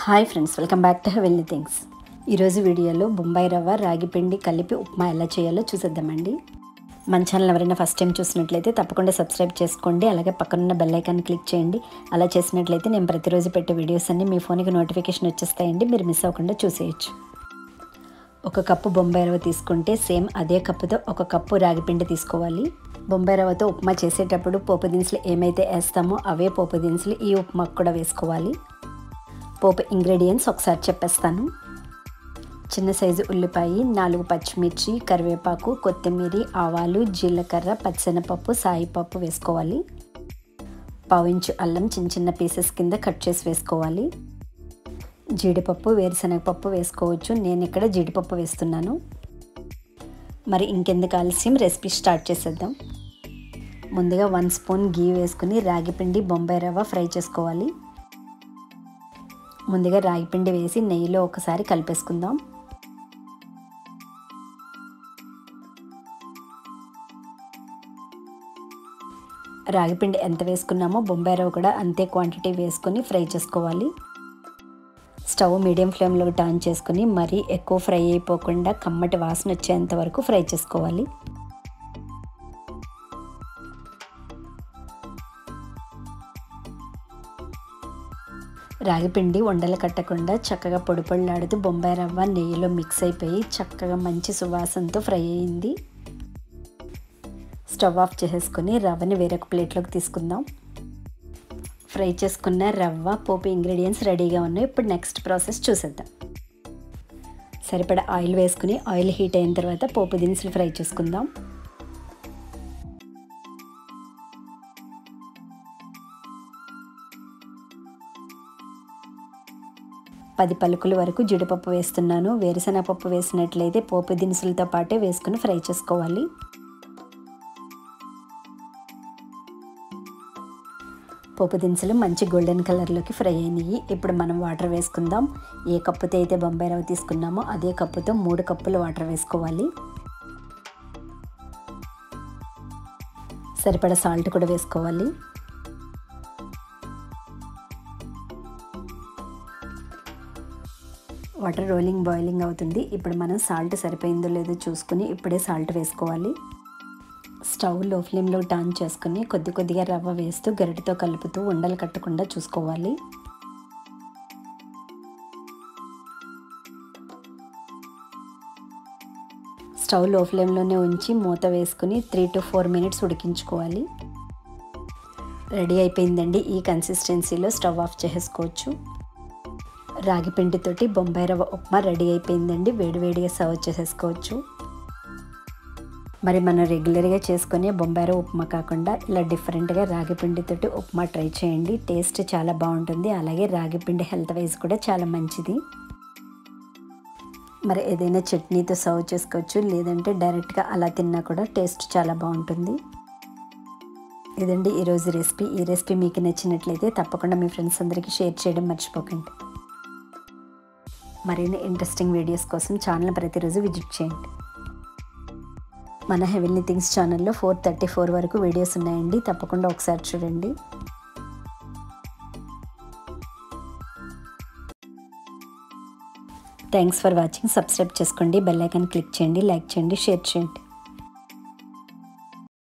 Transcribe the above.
hi friends welcome back to హెవెల్నీ things ఈరోజు వీడియోలో బొంబాయి రవ్వ రాగి పిండి కలిపి ఉప్మా ఎలా చేయాలో చూసేద్దామండి మన ఛానల్ ఎవరైనా ఫస్ట్ టైం చూసినట్లయితే తప్పకుండా సబ్స్క్రైబ్ చేసుకోండి అలాగే పక్కనున్న బెల్ ఐకాన్ క్లిక్ చేయండి అలా చేసినట్లయితే నేను ప్రతిరోజు పెట్టే వీడియోస్ అన్ని మీ ఫోన్కి నోటిఫికేషన్ వచ్చేస్తాయండి మీరు మిస్ అవ్వకుండా చూసేయచ్చు ఒక కప్పు బొంబాయి రవ్వ తీసుకుంటే సేమ్ అదే కప్పుతో ఒక కప్పు రాగిపిండి తీసుకోవాలి బొంబాయి రవ్వతో ఉప్మా చేసేటప్పుడు పోపు దినుసులు ఏమైతే వేస్తామో అవే పోపు దినుసులు ఈ ఉప్మాకు కూడా వేసుకోవాలి పోపు ఇంగ్రీడియంట్స్ ఒకసారి చెప్పేస్తాను చిన్న సైజు ఉల్లిపాయ నాలుగు పచ్చిమిర్చి కరివేపాకు కొత్తిమీర ఆవాలు జీలకర్ర పచ్చెనపప్పు సాయిపప్పు వేసుకోవాలి పావించు అల్లం చిన్న చిన్న పీసెస్ కింద కట్ చేసి వేసుకోవాలి జీడిపప్పు వేరుశనగపప్పు వేసుకోవచ్చు నేను ఇక్కడ జీడిపప్పు వేస్తున్నాను మరి ఇంకెందుకు ఆలస్యం రెసిపీ స్టార్ట్ చేసేద్దాం ముందుగా వన్ స్పూన్ గీ వేసుకుని రాగిపిండి బొంబాయి రవ్వ ఫ్రై చేసుకోవాలి ముందుగా రాగిపిండి వేసి నెయ్యిలో ఒకసారి కలిపేసుకుందాం రాగిపిండి ఎంత వేసుకున్నామో బొంబాయి రవ్వ కూడా అంతే క్వాంటిటీ వేసుకొని ఫ్రై చేసుకోవాలి స్టవ్ మీడియం ఫ్లేమ్లో టర్న్ చేసుకుని మరీ ఎక్కువ ఫ్రై అయిపోకుండా కమ్మటి వాసన వచ్చేంత వరకు ఫ్రై చేసుకోవాలి రాగిపిండి ఉండలు కట్టకుండా చక్కగా పొడి పొడిలాడుతూ బొంబాయి రవ్వ నెయ్యిలో మిక్స్ అయిపోయి చక్కగా మంచి సువాసనతో ఫ్రై అయింది స్టవ్ ఆఫ్ చేసేసుకొని రవ్వని వేరొక ప్లేట్లోకి తీసుకుందాం ఫ్రై చేసుకున్న రవ్వ పోపు ఇంగ్రీడియంట్స్ రెడీగా ఉన్నాయి ఇప్పుడు నెక్స్ట్ ప్రాసెస్ చూసేద్దాం సరిపడా ఆయిల్ వేసుకుని ఆయిల్ హీట్ అయిన తర్వాత పోపు దినుసులు ఫ్రై చేసుకుందాం పది పలుకుల వరకు జీడిపప్పు వేస్తున్నాను వేరుశనగపప్పు వేసినట్లయితే పోపు దినుసులతో పాటే వేసుకుని ఫ్రై చేసుకోవాలి పోపు దినుసులు మంచి గోల్డెన్ కలర్లోకి ఫ్రై అయినాయి ఇప్పుడు మనం వాటర్ వేసుకుందాం ఏ కప్పుతో అయితే బొంబాయి రవ్వ తీసుకున్నామో అదే కప్పుతో మూడు కప్పులు వాటర్ వేసుకోవాలి సరిపడా సాల్ట్ కూడా వేసుకోవాలి వాటర్ రోలింగ్ బాయిలింగ్ అవుతుంది ఇప్పుడు మనం సాల్ట్ సరిపోయిందో లేదో చూసుకుని ఇప్పుడే సాల్ట్ వేసుకోవాలి స్టవ్ లో ఫ్లేమ్లో టర్న్ చేసుకుని కొద్ది కొద్దిగా రవ్వ వేస్తూ గరిటతో కలుపుతూ ఉండలు కట్టకుండా చూసుకోవాలి స్టవ్ లో ఫ్లేమ్లోనే ఉంచి మూత వేసుకుని త్రీ టు ఫోర్ మినిట్స్ ఉడికించుకోవాలి రెడీ అయిపోయిందండి ఈ కన్సిస్టెన్సీలో స్టవ్ ఆఫ్ చేసుకోవచ్చు రాగి పిండితోటి బొంబాయి రవ్వ ఉప్మా రెడీ అయిపోయిందండి వేడివేడిగా సర్వ్ చేసేసుకోవచ్చు మరి మనం రెగ్యులర్గా చేసుకునే బొంబాయి ఉప్మా కాకుండా ఇలా డిఫరెంట్గా రాగి పిండితోటి ఉప్మా ట్రై చేయండి టేస్ట్ చాలా బాగుంటుంది అలాగే రాగి పిండి హెల్త్ వైజ్ కూడా చాలా మంచిది మరి ఏదైనా చట్నీతో సర్వ్ చేసుకోవచ్చు లేదంటే డైరెక్ట్గా అలా తిన్నా కూడా టేస్ట్ చాలా బాగుంటుంది ఇదండి ఈరోజు రెసిపీ ఈ రెసిపీ మీకు నచ్చినట్లయితే తప్పకుండా మీ ఫ్రెండ్స్ అందరికీ షేర్ చేయడం మర్చిపోకండి మరిన్ని ఇంట్రెస్టింగ్ వీడియోస్ కోసం ఛానల్ ప్రతిరోజు విజిట్ చేయండి మన హెవెన్లీ థింగ్స్ ఛానల్లో ఫోర్ థర్టీ ఫోర్ వరకు వీడియోస్ ఉన్నాయండి తప్పకుండా ఒకసారి చూడండి థ్యాంక్స్ ఫర్ వాచింగ్ సబ్స్క్రైబ్ చేసుకోండి బెల్ ఐకాన్ క్లిక్ చేయండి లైక్ చేయండి షేర్ చేయండి